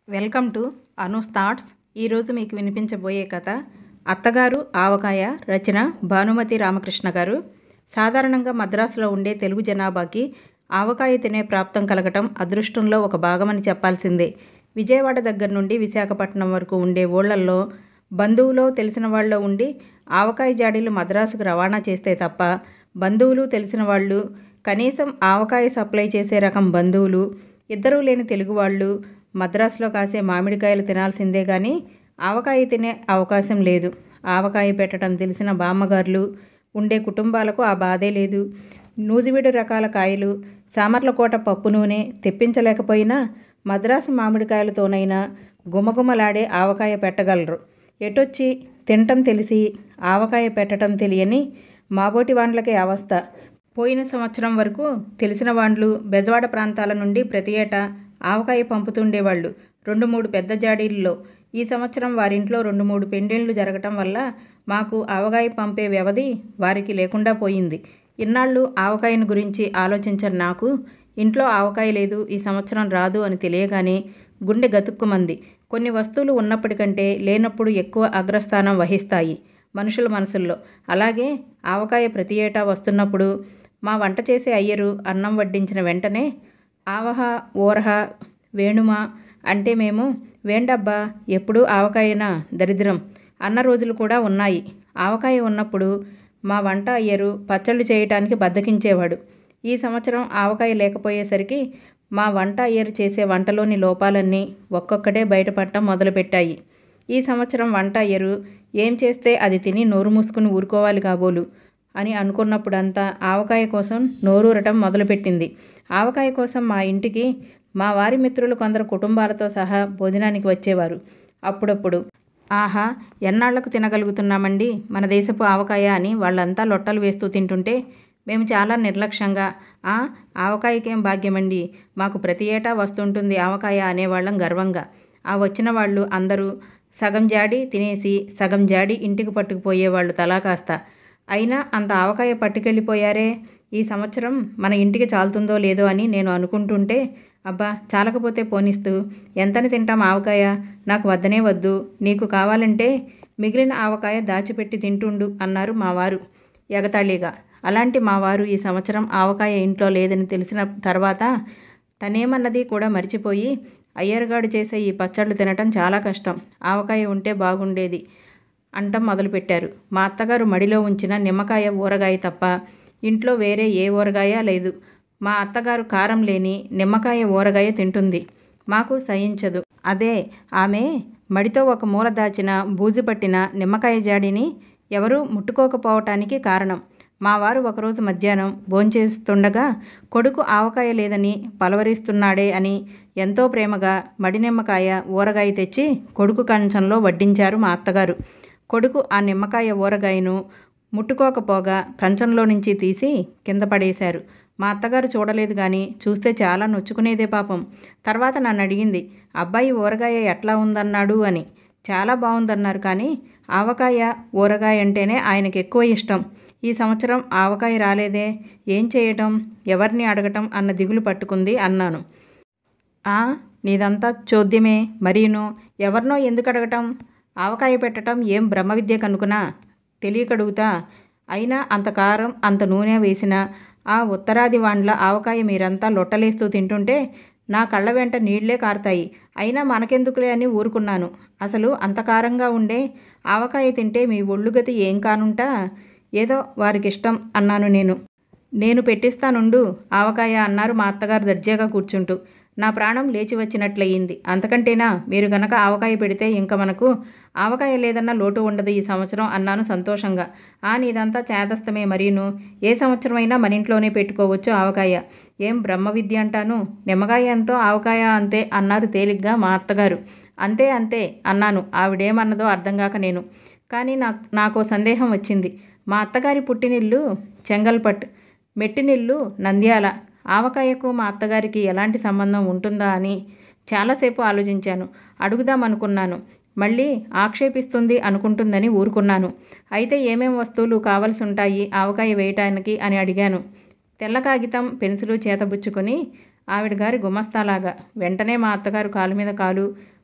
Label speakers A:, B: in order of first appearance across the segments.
A: welcome to Anu's thoughts ఈరోజు మీకు వినిపించబోయే కథ అత్తగారు ఆవకాయ రచన భానుమతి రామకృష్ణ గారు సాధారణంగా మద్రాసులో ఉండే తెలుగు జనాభాకి ఆవకాయ తినే ప్రాప్తం కలగటం అదృష్టంలో ఒక భాగమని చెప్పాల్సిందే విజయవాడ దగ్గర నుండి విశాఖపట్నం వరకు ఉండే ఊళ్ళల్లో బంధువులో తెలిసిన వాళ్ళలో ఉండి ఆవకాయ జాడీలు మద్రాసుకు రవాణా చేస్తే తప్ప బంధువులు తెలిసిన వాళ్ళు కనీసం ఆవకాయ సప్లై చేసే రకం బంధువులు ఇద్దరూ లేని తెలుగు వాళ్ళు మద్రాసులో కాసే మామిడికాయలు తినాల్సిందే కానీ ఆవకాయ తినే అవకాశం లేదు ఆవకాయ పెట్టడం తెలిసిన బామ్మగారులు ఉండే కుటుంబాలకు ఆ బాధే లేదు నూజివీడు రకాల కాయలు సామర్లకోట పప్పు నూనె తెప్పించలేకపోయినా మద్రాసు మామిడికాయలతోనైనా గుమగుమలాడే ఆవకాయ పెట్టగలరు ఎటొచ్చి తినటం తెలిసి ఆవకాయ పెట్టడం తెలియని మాబోటి వాండ్లకే అవస్థ పోయిన సంవత్సరం వరకు తెలిసిన వాండ్లు బెజవాడ ప్రాంతాల నుండి ప్రతి ఏటా ఆవకాయ పంపుతుండేవాళ్ళు రెండు మూడు పెద్ద జాడీల్లో ఈ సంవత్సరం వారింట్లో రెండు మూడు పెండిళ్ళు జరగటం వల్ల మాకు ఆవకాయ పంపే వ్యవధి వారికి లేకుండా పోయింది ఇన్నాళ్ళు ఆవకాయను గురించి ఆలోచించని నాకు ఇంట్లో ఆవకాయ లేదు ఈ సంవత్సరం రాదు అని తెలియగానే గుండె గతుక్కుమంది కొన్ని వస్తువులు ఉన్నప్పటికంటే లేనప్పుడు ఎక్కువ అగ్రస్థానం వహిస్తాయి మనుషుల మనసుల్లో అలాగే ఆవకాయ ప్రతి ఏటా వస్తున్నప్పుడు మా వంట చేసే అయ్యరు అన్నం వడ్డించిన వెంటనే ఆవహ ఊరహ వేణుమా అంటే మేము వేండబ్బా ఎప్పుడూ ఆవకాయనా దరిద్రం అన్న రోజులు కూడా ఉన్నాయి ఆవకాయ ఉన్నప్పుడు మా వంట అయ్యరు పచ్చళ్ళు చేయటానికి బద్దకించేవాడు ఈ సంవత్సరం ఆవకాయ లేకపోయేసరికి మా వంట అయ్యరు చేసే వంటలోని లోపాలన్నీ ఒక్కొక్కటే బయటపడటం మొదలుపెట్టాయి ఈ సంవత్సరం వంట అయ్యరు ఏం చేస్తే అది తిని నోరు మూసుకుని ఊరుకోవాలి కాబోలు అని అనుకున్నప్పుడంతా ఆవకాయ కోసం నోరూరటం మొదలుపెట్టింది ఆవకాయ కోసం మా ఇంటికి మా వారి మిత్రులు కొందరు కుటుంబాలతో సహా భోజనానికి వచ్చేవారు అప్పుడప్పుడు ఆహా ఎన్నాళ్లకు తినగలుగుతున్నామండి మన దేశపు ఆవకాయ అని వాళ్ళంతా లొట్టలు వేస్తూ తింటుంటే మేము చాలా నిర్లక్ష్యంగా ఆ ఆవకాయకేం భాగ్యమండి మాకు ప్రతి ఏటా వస్తుంటుంది ఆవకాయ అనేవాళ్ళం గర్వంగా ఆ వచ్చిన వాళ్ళు అందరూ సగం జాడి తినేసి సగం జాడి ఇంటికి పట్టుకుపోయేవాళ్ళు తలా కాస్త అయినా అంత ఆవకాయ పట్టుకెళ్ళిపోయారే ఈ సంవత్సరం మన ఇంటికి చాలుతుందో లేదో అని నేను అనుకుంటుంటే అబ్బా చాలకపోతే పోనిస్తూ ఎంతని తింటాం ఆవకాయ నాకు వద్దనే వద్దు నీకు కావాలంటే మిగిలిన ఆవకాయ దాచిపెట్టి తింటుండు అన్నారు మా వారు ఎగతాళిగా అలాంటి మా వారు ఈ సంవత్సరం ఆవకాయ ఇంట్లో లేదని తెలిసిన తర్వాత తనేమన్నది కూడా మర్చిపోయి అయ్యర్గాడు చేసే ఈ పచ్చళ్ళు తినటం చాలా కష్టం ఆవకాయ ఉంటే బాగుండేది అంటం మొదలుపెట్టారు మా అత్తగారు మడిలో ఉంచిన నిమ్మకాయ ఊరగాయ తప్ప ఇంట్లో వేరే ఏ ఊరగాయ లేదు మా అత్తగారు కారం లేని నిమ్మకాయ ఊరగాయ తింటుంది మాకు సహించదు అదే ఆమె మడితో ఒక మూల దాచిన బూజు పట్టిన నిమ్మకాయ జాడిని ఎవరూ ముట్టుకోకపోవటానికి కారణం మా వారు ఒకరోజు మధ్యాహ్నం భోంచేస్తుండగా కొడుకు ఆవకాయ లేదని పలవరిస్తున్నాడే అని ఎంతో ప్రేమగా మడి నిమ్మకాయ ఊరగాయ తెచ్చి కొడుకు కంచంలో వడ్డించారు మా అత్తగారు కొడుకు ఆ నిమ్మకాయ ఊరగాయను ముట్టుకోకపోగా కంచంలో నుంచి తీసి కింద పడేశారు మా అత్తగారు చూడలేదు కానీ చూస్తే చాలా నొచ్చుకునేదే పాపం తర్వాత నన్ను అడిగింది అబ్బాయి ఊరగాయ ఎట్లా ఉందన్నాడు అని చాలా బాగుందన్నారు కానీ ఆవకాయ ఊరగాయ అంటేనే ఆయనకి ఎక్కువ ఇష్టం ఈ సంవత్సరం ఆవకాయ రాలేదే ఏం చేయటం ఎవరిని అడగటం అన్న దిగులు పట్టుకుంది అన్నాను ఆ నీదంతా చోద్యమే మరీను ఎవరినో ఎందుకు అడగటం ఆవకాయ పెట్టడం ఏం బ్రహ్మ విద్య కనుకునా తెలియకడుగుతా అయినా అంత కారం అంత నూనె వేసిన ఆ ఉత్తరాది వాండ్ల ఆవకాయ మీరంతా లొట్టలేస్తూ తింటుంటే నా కళ్ళ వెంట నీళ్లే కారుతాయి అయినా మనకెందుకులే అని ఊరుకున్నాను అసలు అంత కారంగా ఉండే ఆవకాయ తింటే మీ ఒళ్ళుగతి ఏం కానుంటా ఏదో వారికి ఇష్టం అన్నాను నేను నేను పెట్టిస్తానుండు ఆవకాయ అన్నారు మా అత్తగారు దర్జాగా కూర్చుంటూ నా ప్రాణం లేచి వచ్చినట్లయింది అంతకంటేనా మీరు గనక ఆవకాయ పెడితే ఇంకా మనకు ఆవకాయ లేదన్న లోటు ఉండదు ఈ సంవత్సరం అన్నాను సంతోషంగా ఆ నీదంతా చేదస్తమే మరీను ఏ సంవత్సరమైనా మన ఇంట్లోనే పెట్టుకోవచ్చు ఆవకాయ ఏం బ్రహ్మ విద్య అంటాను నిమ్మకాయ ఎంతో ఆవకాయ అంతే అన్నారు తేలిగ్గా మా అత్తగారు అంతే అంతే అన్నాను ఆవిడేమన్నదో అర్థం కాక నేను కానీ నాకు నాకు సందేహం వచ్చింది మా అత్తగారి పుట్టినిల్లు చెంగల్పట్ మెట్టినిల్లు నంద్యాల ఆవకాయకు మా అత్తగారికి ఎలాంటి సంబంధం ఉంటుందా అని చాలాసేపు ఆలోచించాను అడుగుదామనుకున్నాను మళ్ళీ ఆక్షేపిస్తుంది అనుకుంటుందని ఊరుకున్నాను అయితే ఏమేం వస్తువులు కావలసి ఉంటాయి ఆవకాయ వేయటానికి అని అడిగాను తెల్ల కాగితం పెన్సిలు చేతబుచ్చుకొని ఆవిడ గారి గుమస్తాలాగా వెంటనే మా అత్తగారు కాలు మీద కాలు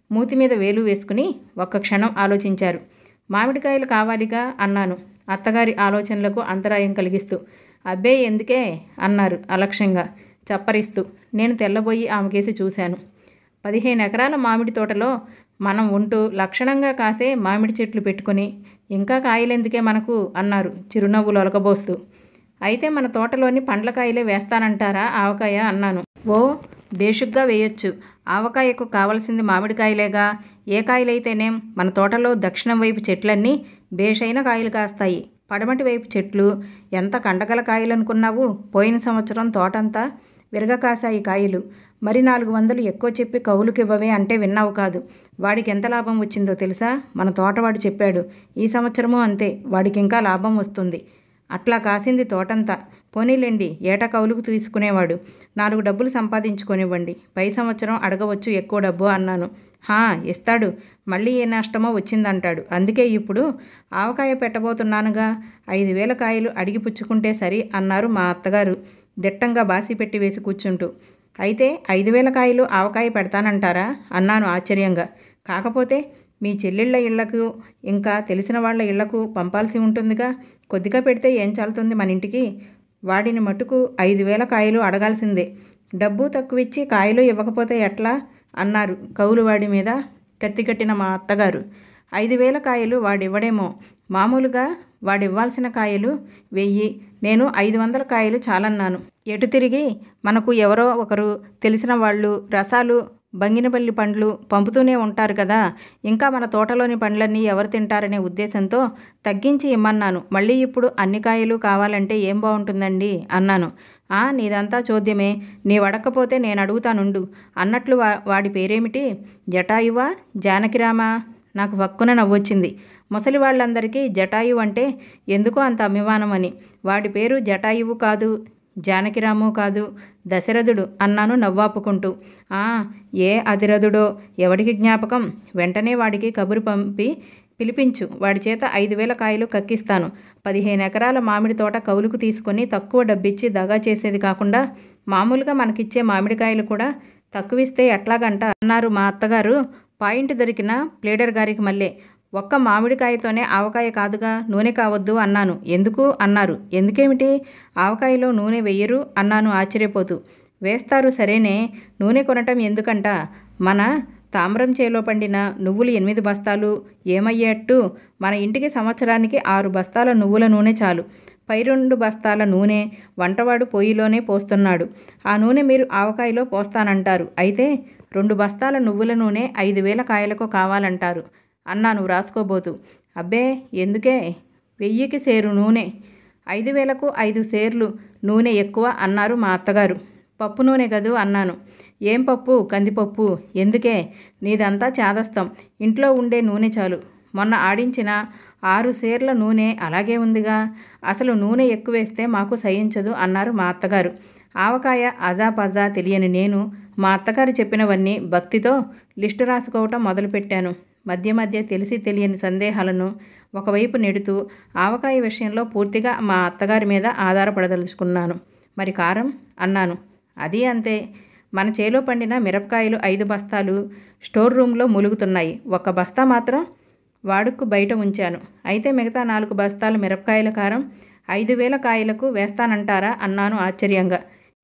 A: మూతి మీద వేలు వేసుకుని ఒక్క క్షణం ఆలోచించారు మామిడికాయలు కావాలిగా అన్నాను అత్తగారి ఆలోచనలకు అంతరాయం కలిగిస్తూ అబ్బే ఎందుకే అన్నారు అలక్ష్యంగా చప్పరిస్తూ నేను తెల్లబోయి ఆమెకేసి చూశాను పదిహేను ఎకరాల మామిడి తోటలో మనం ఉంటూ లక్షణంగా కాసే మామిడి చెట్లు పెట్టుకుని ఇంకా కాయలెందుకే మనకు అన్నారు చిరునవ్వులు ఒలకబోస్తూ అయితే మన తోటలోని పండ్ల కాయలే వేస్తానంటారా ఆవకాయ అన్నాను ఓ బేషుగ్గా వేయొచ్చు ఆవకాయకు కావలసింది మామిడికాయలేగా ఏ కాయలైతేనేం మన తోటలో దక్షిణం వైపు చెట్లన్నీ బేషైన కాయలు కాస్తాయి పడమటి వైపు చెట్లు ఎంత కండగల కాయలు అనుకున్నావు పోయిన సంవత్సరం తోటంతా విరగ కాసాయి కాయలు మరి నాలుగు వందలు ఎక్కువ చెప్పి కౌలుకి ఇవ్వవే అంటే విన్నావు కాదు వాడికి ఎంత లాభం వచ్చిందో తెలుసా మన తోటవాడు చెప్పాడు ఈ సంవత్సరము అంతే వాడికి ఇంకా లాభం వస్తుంది అట్లా కాసింది తోటంతా పోనీలేండి ఏటా కౌలుకు తీసుకునేవాడు నాలుగు డబ్బులు సంపాదించుకొనివ్వండి పై సంవత్సరం అడగవచ్చు ఎక్కువ డబ్బు అన్నాను హా ఇస్తాడు మళ్ళీ ఏ నష్టమో వచ్చిందంటాడు అందుకే ఇప్పుడు ఆవకాయ పెట్టబోతున్నానుగా ఐదు వేల కాయలు అడిగి పుచ్చుకుంటే సరి అన్నారు మా అత్తగారు దిట్టంగా బాసి పెట్టి వేసి కూర్చుంటూ అయితే ఐదు వేల కాయలు ఆవకాయ పెడతానంటారా అన్నాను ఆశ్చర్యంగా కాకపోతే మీ చెల్లెళ్ళ ఇళ్లకు ఇంకా తెలిసిన వాళ్ళ ఇళ్లకు పంపాల్సి ఉంటుందిగా కొద్దిగా పెడితే ఏం చాలుతుంది మన ఇంటికి వాడిని మటుకు ఐదు వేల కాయలు అడగాల్సిందే డబ్బు తక్కువిచ్చి కాయలు ఇవ్వకపోతే ఎట్లా అన్నారు కౌలువాడి మీద కత్తికట్టిన మా అత్తగారు ఐదు వేల కాయలు వాడివ్వడేమో మామూలుగా వాడివ్వాల్సిన కాయలు వెయ్యి నేను ఐదు వందల కాయలు చాలన్నాను ఎటు తిరిగి మనకు ఎవరో ఒకరు తెలిసిన వాళ్ళు రసాలు బంగినపల్లి పండ్లు పంపుతూనే ఉంటారు కదా ఇంకా మన తోటలోని పండ్లన్నీ ఎవరు తింటారనే ఉద్దేశంతో తగ్గించి ఇమ్మన్నాను మళ్ళీ ఇప్పుడు అన్ని కాయలు కావాలంటే ఏం బాగుంటుందండి అన్నాను ఆ నీదంతా చోద్యమే నీ వడకపోతే నేను అడుగుతానుండు అన్నట్లు వా వాడి పేరేమిటి జటాయువా జానకిరామా నాకు వక్కున నవ్వొచ్చింది ముసలి వాళ్ళందరికీ జటాయు అంటే ఎందుకో అంత అభిమానం అని వాడి పేరు జటాయువు కాదు జానకిరాము కాదు దశరథుడు అన్నాను నవ్వాపుకుంటూ ఆ ఏ అతిరథుడో ఎవడికి జ్ఞాపకం వెంటనే వాడికి కబురు పంపి పిలిపించు వాడి చేత ఐదు వేల కాయలు కక్కిస్తాను పదిహేను ఎకరాల మామిడి తోట కౌలుకు తీసుకొని తక్కువ డబ్బిచ్చి దగా చేసేది కాకుండా మామూలుగా మనకిచ్చే మామిడికాయలు కూడా తక్కువిస్తే ఎట్లాగంట అన్నారు మా అత్తగారు పాయింట్ దొరికిన ప్లేడర్ గారికి మళ్ళీ ఒక్క మామిడికాయతోనే ఆవకాయ కాదుగా నూనె కావద్దు అన్నాను ఎందుకు అన్నారు ఎందుకేమిటి ఆవకాయలో నూనె వెయ్యరు అన్నాను ఆశ్చర్యపోతూ వేస్తారు సరేనే నూనె కొనటం ఎందుకంట మన తామ్రం చేలో పండిన నువ్వులు ఎనిమిది బస్తాలు ఏమయ్యేట్టు మన ఇంటికి సంవత్సరానికి ఆరు బస్తాల నువ్వుల నూనె చాలు పై రెండు బస్తాల నూనె వంటవాడు పొయ్యిలోనే పోస్తున్నాడు ఆ నూనె మీరు ఆవకాయలో పోస్తానంటారు అయితే రెండు బస్తాల నువ్వుల నూనె ఐదు వేల కాయలకు కావాలంటారు అన్నాను వ్రాసుకోబోతూ అబ్బే ఎందుకే వెయ్యికి సేరు నూనె ఐదు వేలకు ఐదు సేర్లు నూనె ఎక్కువ అన్నారు మా అత్తగారు పప్పు నూనె కదూ అన్నాను ఏం పప్పు కందిపప్పు ఎందుకే నీదంతా చాదస్తం ఇంట్లో ఉండే నూనె చాలు మొన్న ఆడించిన ఆరు సేర్ల నూనె అలాగే ఉందిగా అసలు నూనె ఎక్కువేస్తే మాకు సహించదు అన్నారు మా అత్తగారు ఆవకాయ అజాపజా తెలియని నేను మా అత్తగారు చెప్పినవన్నీ భక్తితో లిస్టు రాసుకోవటం మొదలుపెట్టాను మధ్య మధ్య తెలిసి తెలియని సందేహాలను ఒకవైపు నెడుతూ ఆవకాయ విషయంలో పూర్తిగా మా అత్తగారి మీద ఆధారపడదలుచుకున్నాను మరి కారం అన్నాను అది అంతే మన చేలో పండిన మిరపకాయలు ఐదు బస్తాలు స్టోర్ రూమ్లో ములుగుతున్నాయి ఒక బస్తా మాత్రం వాడుకు బయట ఉంచాను అయితే మిగతా నాలుగు బస్తాల మిరపకాయల కారం ఐదు వేల కాయలకు వేస్తానంటారా అన్నాను ఆశ్చర్యంగా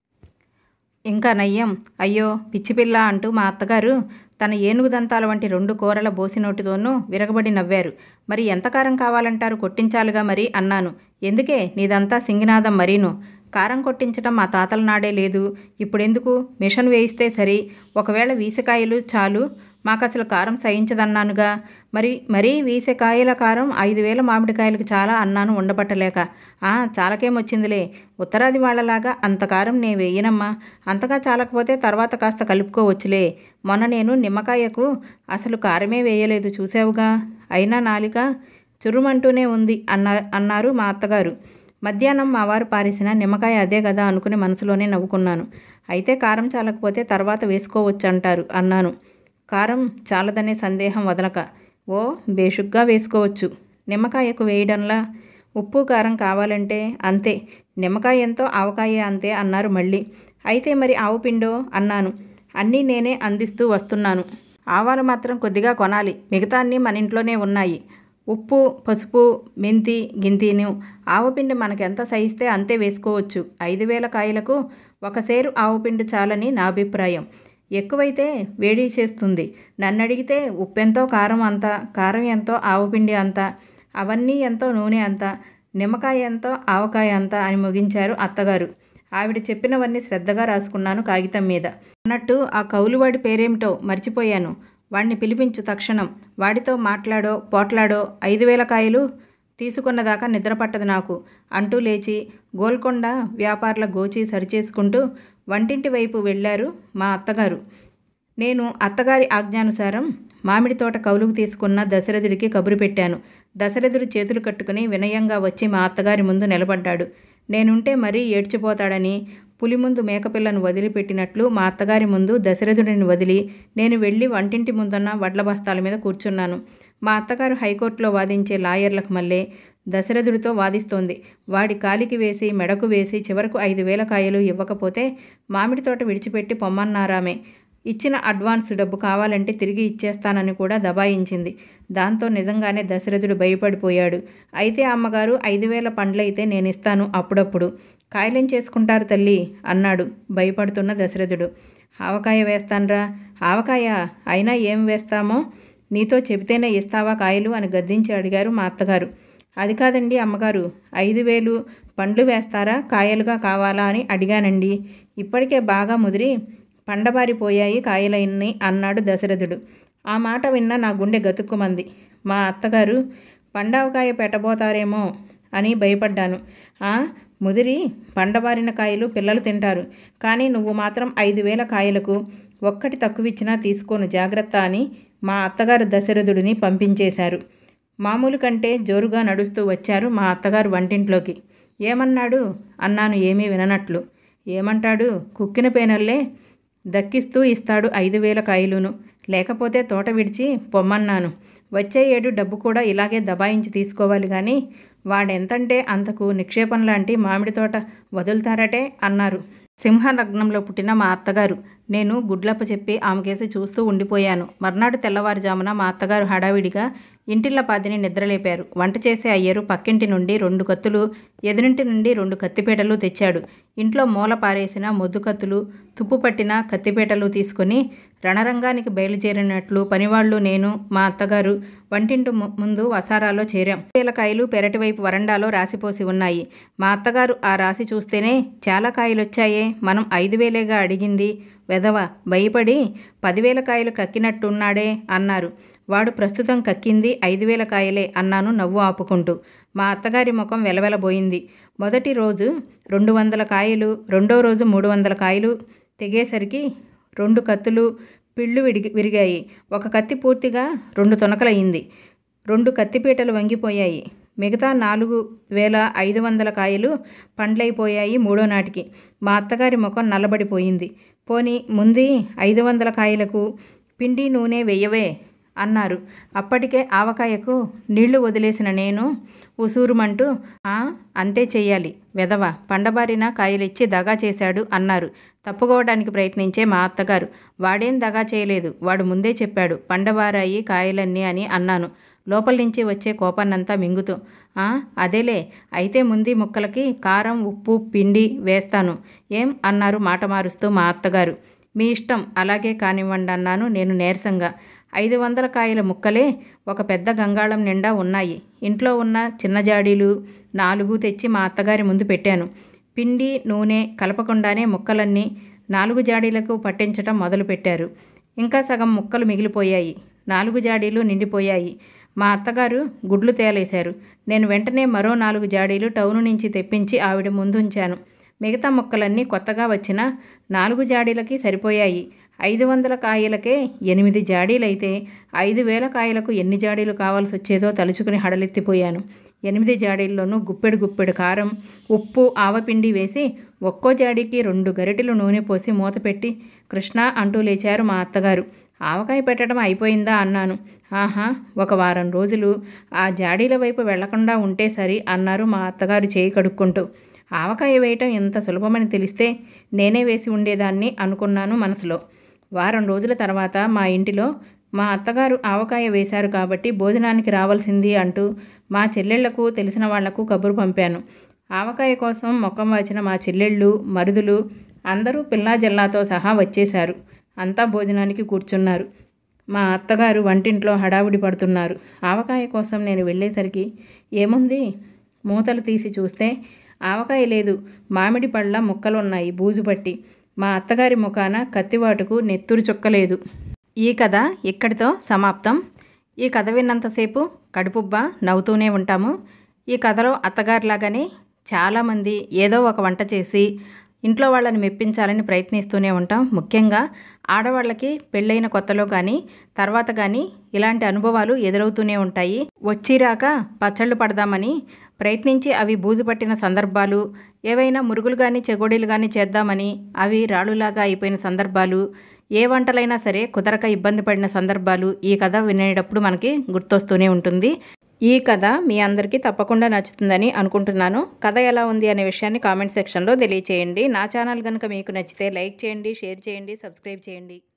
A: ఇంకా నయ్యం అయ్యో పిచ్చిపిల్ల అంటూ మా అత్తగారు తన ఏనుగు దంతాల వంటి రెండు కూరల బోసినోటితోనూ విరగబడి నవ్వారు మరి ఎంత కారం కావాలంటారు కొట్టించాలిగా మరి అన్నాను ఎందుకే నీదంతా సింగినాదం మరీను కారం కొట్టించడం మా తాతల నాడే లేదు ఇప్పుడెందుకు మిషన్ వేయిస్తే సరి ఒకవేళ వీసకాయలు చాలు మాకు అసలు కారం సహించదన్నానుగా మరి మరీ వీసకాయల కారం ఐదు వేల మామిడికాయలకు చాలా అన్నాను ఉండబట్టలేక ఆ చాలకేమొచ్చిందిలే ఉత్తరాది వాళ్ళలాగా అంత కారం నే వేయనమ్మా అంతగా చాలకపోతే తర్వాత కాస్త కలుపుకోవచ్చులే మొన్న నేను నిమ్మకాయకు అసలు కారమే వేయలేదు చూసావుగా అయినా నాలిక చురుమంటూనే ఉంది అన్న అన్నారు మా అత్తగారు మధ్యాహ్నం మా వారు పారేసిన నిమ్మకాయ అదే కదా అనుకుని మనసులోనే నవ్వుకున్నాను అయితే కారం చాలకపోతే తర్వాత వేసుకోవచ్చు అంటారు అన్నాను కారం చాలదనే సందేహం వదలక ఓ బేషుగ్గా వేసుకోవచ్చు నిమ్మకాయకు వేయడంలా ఉప్పు కారం కావాలంటే అంతే నిమ్మకాయ ఎంతో ఆవకాయ అంతే అన్నారు మళ్ళీ అయితే మరి ఆవు పిండో అన్నాను అన్నీ నేనే అందిస్తూ వస్తున్నాను ఆవాలు మాత్రం కొద్దిగా కొనాలి మిగతా అన్నీ మన ఇంట్లోనే ఉన్నాయి ఉప్పు పసుపు మెంతి గింతిను ఆవపిండి మనకు ఎంత సహిస్తే అంతే వేసుకోవచ్చు ఐదు వేల కాయలకు ఒక సేరు ఆవపిండి చాలని నా అభిప్రాయం ఎక్కువైతే వేడి చేస్తుంది నన్ను అడిగితే ఉప్పెంతో కారం అంత కారం ఎంతో ఆవపిండి అంత అవన్నీ ఎంతో నూనె అంత నిమ్మకాయ ఎంతో ఆవకాయ అంత అని ముగించారు అత్తగారు ఆవిడ చెప్పినవన్నీ శ్రద్ధగా రాసుకున్నాను కాగితం మీద అన్నట్టు ఆ కౌలువాడి పేరేమిటో మర్చిపోయాను వాడిని పిలిపించు తక్షణం వాడితో మాట్లాడో పోట్లాడో ఐదు వేల కాయలు తీసుకున్నదాకా నిద్ర పట్టదు నాకు అంటూ లేచి గోల్కొండ వ్యాపారుల గోచి సరిచేసుకుంటూ వంటింటి వైపు వెళ్ళారు మా అత్తగారు నేను అత్తగారి ఆజ్ఞానుసారం మామిడి తోట కౌలుకు తీసుకున్న దశరథుడికి కబురు పెట్టాను దశరథుడు చేతులు కట్టుకుని వినయంగా వచ్చి మా అత్తగారి ముందు నిలబడ్డాడు నేనుంటే మరీ ఏడ్చిపోతాడని పులి ముందు మేకపిల్లను వదిలిపెట్టినట్లు మా అత్తగారి ముందు దశరథుడిని వదిలి నేను వెళ్ళి వంటింటి ముందున్న వడ్ల బస్తాల మీద కూర్చున్నాను మా అత్తగారు హైకోర్టులో వాదించే లాయర్లకు మళ్ళీ దశరథుడితో వాదిస్తోంది వాడి కాలికి వేసి మెడకు వేసి చివరకు ఐదు వేల కాయలు ఇవ్వకపోతే మామిడి తోట విడిచిపెట్టి పొమ్మన్నారామే ఇచ్చిన అడ్వాన్స్ డబ్బు కావాలంటే తిరిగి ఇచ్చేస్తానని కూడా దబాయించింది దాంతో నిజంగానే దశరథుడు భయపడిపోయాడు అయితే అమ్మగారు ఐదు వేల పండ్లయితే నేను ఇస్తాను అప్పుడప్పుడు కాయలేం చేసుకుంటారు తల్లి అన్నాడు భయపడుతున్న దశరథుడు ఆవకాయ వేస్తాన్రా ఆవకాయ అయినా ఏం వేస్తామో నీతో చెబితేనే ఇస్తావా కాయలు అని గద్దించి అడిగారు మా అత్తగారు అది కాదండి అమ్మగారు ఐదు వేలు పండ్లు వేస్తారా కాయలుగా కావాలా అని అడిగానండి ఇప్పటికే బాగా ముదిరి పండబారిపోయాయి కాయలన్నీ అన్నాడు దశరథుడు ఆ మాట విన్న నా గుండె గతుక్కుమంది మా అత్తగారు పండావకాయ పెట్టబోతారేమో అని భయపడ్డాను "ఆ, ముదిరి పండబారిన కాయలు పిల్లలు తింటారు కానీ నువ్వు మాత్రం ఐదు వేల కాయలకు ఒక్కటి తక్కువిచ్చినా తీసుకోను జాగ్రత్త అని మా అత్తగారు దశరథుడిని పంపించేశారు మామూలు కంటే జోరుగా నడుస్తూ వచ్చారు మా అత్తగారు వంటింట్లోకి ఏమన్నాడు అన్నాను ఏమీ విననట్లు ఏమంటాడు కుక్కిన పేనల్లే దక్కిస్తూ ఇస్తాడు ఐదు వేల కాయలును లేకపోతే తోట విడిచి పొమ్మన్నాను వచ్చే ఏడు డబ్బు కూడా ఇలాగే దబాయించి తీసుకోవాలి కానీ వాడెంతంటే అంతకు నిక్షేపం లాంటి మామిడి తోట వదులుతారటే అన్నారు సింహలగ్నంలో పుట్టిన మా అత్తగారు నేను గుడ్లప్ప చెప్పి ఆమెకేసి చూస్తూ ఉండిపోయాను మర్నాడు తెల్లవారుజామున మా అత్తగారు హడావిడిగా ఇంటిల్లపాదిని నిద్రలేపారు వంట చేసే అయ్యరు పక్కింటి నుండి రెండు కత్తులు ఎదురింటి నుండి రెండు కత్తిపీటలు తెచ్చాడు ఇంట్లో మూల పారేసిన మొద్దు కత్తులు తుప్పు పట్టిన కత్తిపీటలు తీసుకొని రణరంగానికి బయలుదేరినట్లు పనివాళ్ళు నేను మా అత్తగారు వంటింటి ము- ముందు వసారాలో చేరాం వేలకాయలు పెరటి వైపు వరండాలో రాసిపోసి ఉన్నాయి మా అత్తగారు ఆ రాసి చూస్తేనే చాలా కాయలు వచ్చాయే మనం ఐదు వేలేగా అడిగింది వెధవ భయపడి పదివేల కాయలు కక్కినట్టున్నాడే అన్నారు వాడు ప్రస్తుతం కక్కింది ఐదు వేల కాయలే అన్నాను నవ్వు ఆపుకుంటూ మా అత్తగారి ముఖం వెలవెలబోయింది మొదటి రోజు రెండు వందల కాయలు రెండో రోజు మూడు వందల కాయలు తెగేసరికి రెండు కత్తులు పిళ్ళు విడిగి విరిగాయి ఒక కత్తి పూర్తిగా రెండు తొనకలయ్యింది రెండు కత్తిపీటలు వంగిపోయాయి మిగతా నాలుగు వేల ఐదు వందల కాయలు పండ్లైపోయాయి మూడో నాటికి మా అత్తగారి ముఖం నల్లబడిపోయింది పోని ముందు ఐదు వందల కాయలకు పిండి నూనె వెయ్యవే అన్నారు అప్పటికే ఆవకాయకు నీళ్లు వదిలేసిన నేను ఉసూరుమంటూ "ఆ, అంతే చెయ్యాలి వెధవ పండబారిన కాయలిచ్చి దగా చేశాడు అన్నారు తప్పుకోవడానికి ప్రయత్నించే మా అత్తగారు వాడేం దగా చేయలేదు వాడు ముందే చెప్పాడు పండబారాయి కాయలన్నీ అని అన్నాను లోపల నుంచి వచ్చే కోపాన్నంతా మింగుతూ "ఆ, అదేలే అయితే ముందు ముక్కలకి కారం ఉప్పు పిండి వేస్తాను ఏం అన్నారు మాట మారుస్తూ మా అత్తగారు మీ ఇష్టం అలాగే కానివ్వండి అన్నాను నేను నీరసంగా ఐదు వందల కాయల ముక్కలే ఒక పెద్ద గంగాళం నిండా ఉన్నాయి ఇంట్లో ఉన్న చిన్న జాడీలు నాలుగు తెచ్చి మా అత్తగారి ముందు పెట్టాను పిండి నూనె కలపకుండానే ముక్కలన్నీ నాలుగు జాడీలకు పట్టించటం మొదలుపెట్టారు ఇంకా సగం ముక్కలు మిగిలిపోయాయి నాలుగు జాడీలు నిండిపోయాయి మా అత్తగారు గుడ్లు తేలేశారు నేను వెంటనే మరో నాలుగు జాడీలు టౌను నుంచి తెప్పించి ఆవిడ ముందుంచాను మిగతా ముక్కలన్నీ కొత్తగా వచ్చిన నాలుగు జాడీలకి సరిపోయాయి ఐదు వందల కాయలకే ఎనిమిది జాడీలైతే ఐదు వేల కాయలకు ఎన్ని జాడీలు కావాల్సి వచ్చేదో తలుచుకుని హడలెత్తిపోయాను ఎనిమిది జాడీల్లోనూ గుప్పెడు గుప్పెడు కారం ఉప్పు ఆవపిండి వేసి ఒక్కో జాడీకి రెండు గరిటెలు నూనె పోసి మూత పెట్టి కృష్ణ అంటూ లేచారు మా అత్తగారు ఆవకాయ పెట్టడం అయిపోయిందా అన్నాను ఆహా ఒక వారం రోజులు ఆ జాడీల వైపు వెళ్లకుండా ఉంటే సరి అన్నారు మా అత్తగారు చేయి కడుక్కుంటూ ఆవకాయ వేయటం ఎంత సులభమని తెలిస్తే నేనే వేసి ఉండేదాన్ని అనుకున్నాను మనసులో వారం రోజుల తర్వాత మా ఇంటిలో మా అత్తగారు ఆవకాయ వేశారు కాబట్టి భోజనానికి రావాల్సింది అంటూ మా చెల్లెళ్లకు తెలిసిన వాళ్లకు కబురు పంపాను ఆవకాయ కోసం మొక్కం వచ్చిన మా చెల్లెళ్ళు మరుదులు అందరూ పిల్లా జల్లాతో సహా వచ్చేశారు అంతా భోజనానికి కూర్చున్నారు మా అత్తగారు వంటింట్లో హడావుడి పడుతున్నారు ఆవకాయ కోసం నేను వెళ్ళేసరికి ఏముంది మూతలు తీసి చూస్తే ఆవకాయ లేదు మామిడి పళ్ళ ముక్కలు ఉన్నాయి బూజు పట్టి మా అత్తగారి ముఖాన కత్తివాటుకు నెత్తురు చుక్కలేదు ఈ కథ ఇక్కడితో సమాప్తం ఈ కథ విన్నంతసేపు కడుపుబ్బా నవ్వుతూనే ఉంటాము ఈ కథలో అత్తగారిలాగానే చాలామంది ఏదో ఒక వంట చేసి ఇంట్లో వాళ్ళని మెప్పించాలని ప్రయత్నిస్తూనే ఉంటాం ముఖ్యంగా ఆడవాళ్ళకి పెళ్ళైన కొత్తలో కానీ తర్వాత కానీ ఇలాంటి అనుభవాలు ఎదురవుతూనే ఉంటాయి వచ్చిరాక పచ్చళ్ళు పడదామని ప్రయత్నించి అవి బూజు పట్టిన సందర్భాలు ఏవైనా మురుగులు కానీ చెగోడీలు కానీ చేద్దామని అవి రాళ్ళులాగా అయిపోయిన సందర్భాలు ఏ వంటలైనా సరే కుదరక ఇబ్బంది పడిన సందర్భాలు ఈ కథ వినేటప్పుడు మనకి గుర్తొస్తూనే ఉంటుంది ఈ కథ మీ అందరికీ తప్పకుండా నచ్చుతుందని అనుకుంటున్నాను కథ ఎలా ఉంది అనే విషయాన్ని కామెంట్ సెక్షన్లో తెలియచేయండి నా ఛానల్ కనుక మీకు నచ్చితే లైక్ చేయండి షేర్ చేయండి సబ్స్క్రైబ్ చేయండి